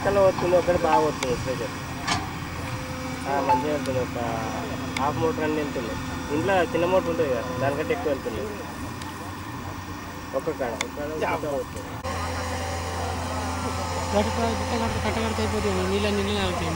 పక్కన వస్తుంది ఒకటి బాగా వస్తుంది ప్రెషర్ మంచిగా వెళ్తుంది ఒక హాఫ్ మోటార్ అన్ని వెళ్తుంది ఇంట్లో చిన్న మోటార్ ఉంటుంది కదా దానికంటే ఎక్కువ వెళ్తుంది ఒక్క కాడ ఒక్క కాడ బాగా వస్తుంది కట్టగడితే అయిపోతుంది నీళ్ళ నీళ్ళు అవుతాయి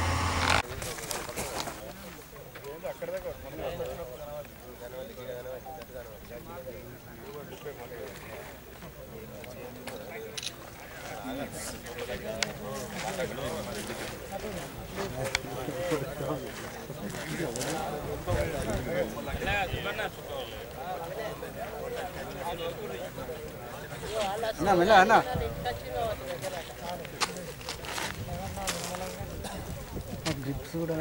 గ్రిప్స్ కూడా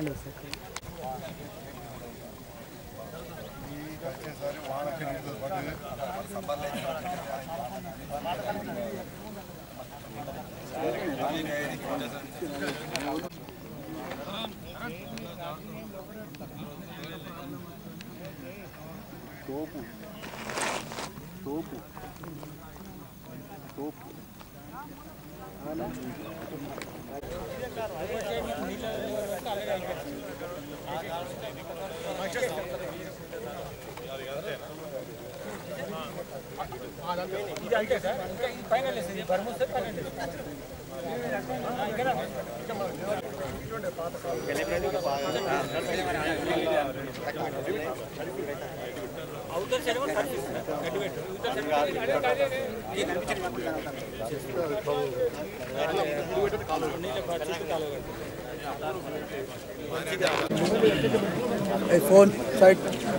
ఫోన్ సైడ్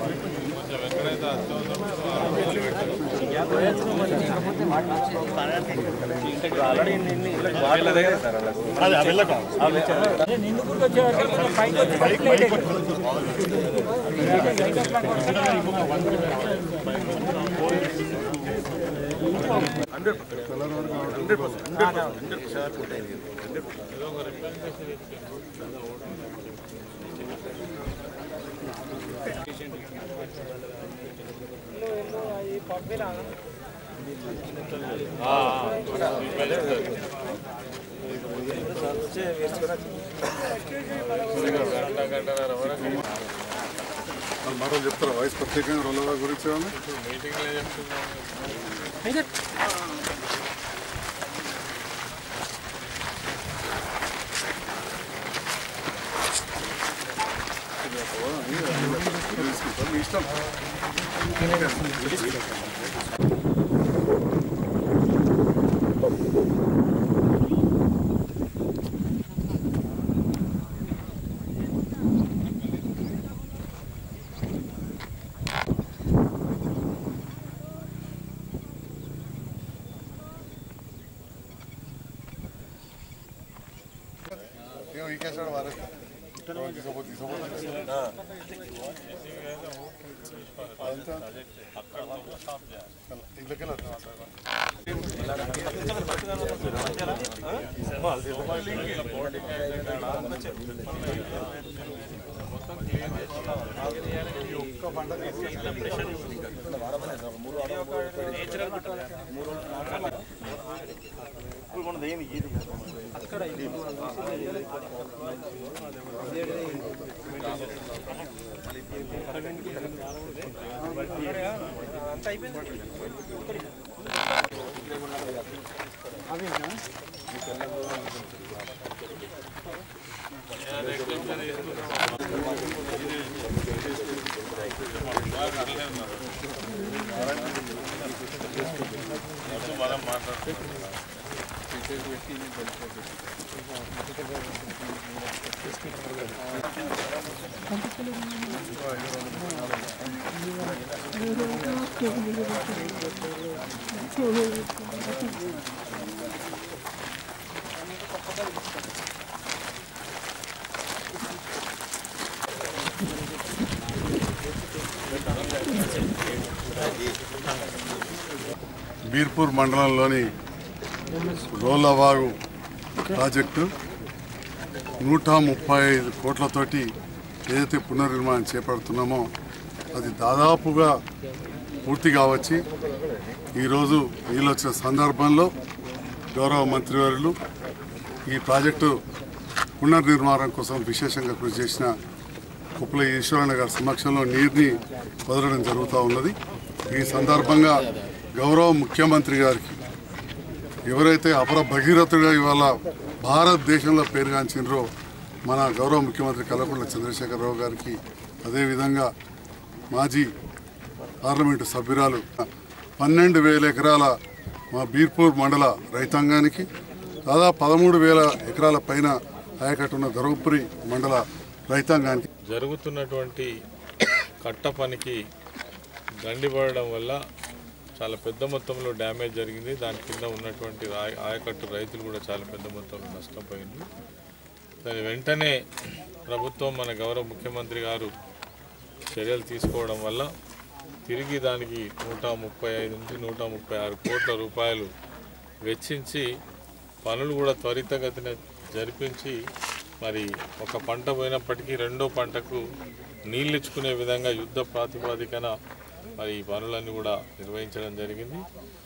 మరో చెప్తారా వయసు ప్రత్యేకంగా రోలర్ గురించి ఏమన్నా? తీసుకుంటాం. మీ ఇష్టం ఏమో ఈ కేసు వారేస్తా తీసుకోపోతే తీసుకోపోతే బీర్పూర్ మండలంలోని రోలవాగు ప్రాజెక్టు నూట ముప్పై ఐదు కోట్లతోటి ఏదైతే పునర్నిర్మాణం చేపడుతున్నామో అది దాదాపుగా పూర్తి కావచ్చి ఈరోజు నీళ్ళు వచ్చిన సందర్భంలో గౌరవ మంత్రివర్యులు ఈ ప్రాజెక్టు పునర్నిర్మాణం కోసం విశేషంగా కృషి చేసిన కుప్పల ఈశ్వరన్న గారి సమక్షంలో నీరుని వదలడం జరుగుతూ ఉన్నది ఈ సందర్భంగా గౌరవ ముఖ్యమంత్రి గారికి ఎవరైతే అపర భగీరథుడిగా ఇవాళ భారతదేశంలో పేరుగాంచినరో మన గౌరవ ముఖ్యమంత్రి కల్వకుంట్ల చంద్రశేఖరరావు గారికి అదేవిధంగా మాజీ పార్లమెంటు సభ్యురాలు పన్నెండు వేల ఎకరాల మా బీర్పూర్ మండల రైతాంగానికి దాదాపు పదమూడు వేల ఎకరాల పైన ఆయకట్టున్న ధర్మపురి మండల రైతాంగానికి జరుగుతున్నటువంటి కట్ట పనికి గండిపడడం వల్ల చాలా పెద్ద మొత్తంలో డ్యామేజ్ జరిగింది దాని కింద ఉన్నటువంటి రాయ- ఆయకట్టు రైతులు కూడా చాలా పెద్ద మొత్తంలో నష్టపోయింది దాని వెంటనే ప్రభుత్వం మన గౌరవ ముఖ్యమంత్రి గారు చర్యలు తీసుకోవడం వల్ల తిరిగి దానికి నూట ముప్పై ఐదు నుంచి నూట ముప్పై ఆరు కోట్ల రూపాయలు వెచ్చించి పనులు కూడా త్వరితగతిన జరిపించి మరి ఒక పంట పోయినప్పటికీ రెండో పంటకు నీళ్ళు ఇచ్చుకునే విధంగా యుద్ధ ప్రాతిపాదికన మరి ఈ పనులన్నీ కూడా నిర్వహించడం జరిగింది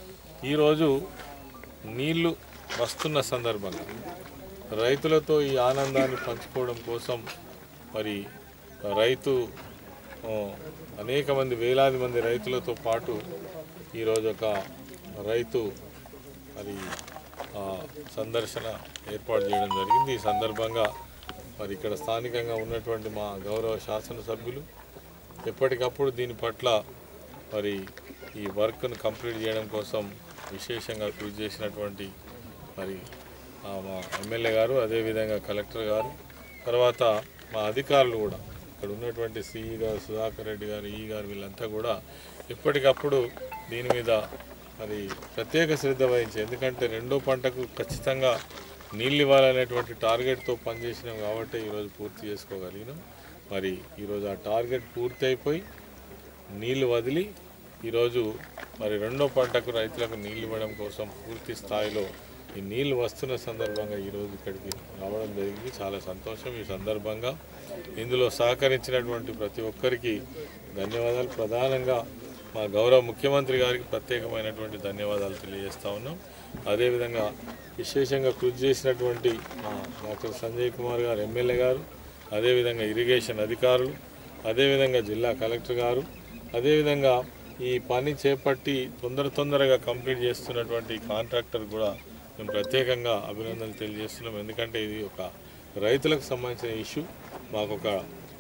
ఈరోజు నీళ్లు వస్తున్న సందర్భంగా రైతులతో ఈ ఆనందాన్ని పంచుకోవడం కోసం మరి రైతు ఆ, అనేక మంది వేలాది మంది రైతులతో పాటు ఈరోజు ఒక రైతు మరి ఆ, సందర్శన ఏర్పాటు చేయడం జరిగింది ఈ సందర్భంగా మరి ఇక్కడ స్థానికంగా ఉన్నటువంటి మా గౌరవ శాసనసభ్యులు ఎప్పటికప్పుడు దీని పట్ల మరి ఈ వర్క్ను కంప్లీట్ చేయడం కోసం విశేషంగా కృషి చేసినటువంటి మరి ఆ, మా ఎమ్మెల్యే గారు అదేవిధంగా కలెక్టర్ గారు తర్వాత మా అధికారులు కూడా ఇక్కడ ఉన్నటువంటి సిఈ గారు సుధాకర్ రెడ్డి గారు ఈ గారు వీళ్ళంతా కూడా ఎప్పటికప్పుడు దీని మీద మరి ప్రత్యేక శ్రద్ధ వహించి ఎందుకంటే రెండో పంటకు ఖచ్చితంగా నీళ్ళు ఇవ్వాలనేటువంటి టార్గెట్తో పనిచేసినాం కాబట్టి ఈరోజు పూర్తి చేసుకోగలిగినాం మరి ఈరోజు ఆ టార్గెట్ పూర్తి అయిపోయి నీళ్లు వదిలి ఈరోజు మరి రెండో పంటకు రైతులకు నీళ్ళు ఇవ్వడం కోసం పూర్తి స్థాయిలో ఈ నీళ్లు వస్తున్న సందర్భంగా ఈరోజు ఇక్కడికి రావడం జరిగింది చాలా సంతోషం ఈ సందర్భంగా ఇందులో సహకరించినటువంటి ప్రతి ఒక్కరికి ధన్యవాదాలు ప్రధానంగా మా గౌరవ ముఖ్యమంత్రి గారికి ప్రత్యేకమైనటువంటి ధన్యవాదాలు తెలియజేస్తా ఉన్నాం అదేవిధంగా విశేషంగా కృషి చేసినటువంటి మా డాక్టర్ సంజయ్ కుమార్ గారు ఎమ్మెల్యే గారు అదేవిధంగా ఇరిగేషన్ అధికారులు అదేవిధంగా జిల్లా కలెక్టర్ గారు అదేవిధంగా ఈ పని చేపట్టి తొందర తొందరగా కంప్లీట్ చేస్తున్నటువంటి కాంట్రాక్టర్ కూడా మేము ప్రత్యేకంగా అభినందనలు తెలియజేస్తున్నాం ఎందుకంటే ఇది ఒక రైతులకు సంబంధించిన ఇష్యూ మాకు ఒక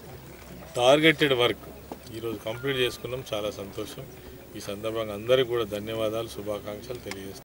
టార్గెటెడ్ వర్క్ ఈరోజు కంప్లీట్ చేసుకున్నాం చాలా సంతోషం ఈ సందర్భంగా అందరికీ కూడా ధన్యవాదాలు శుభాకాంక్షలు తెలియజేస్తున్నాం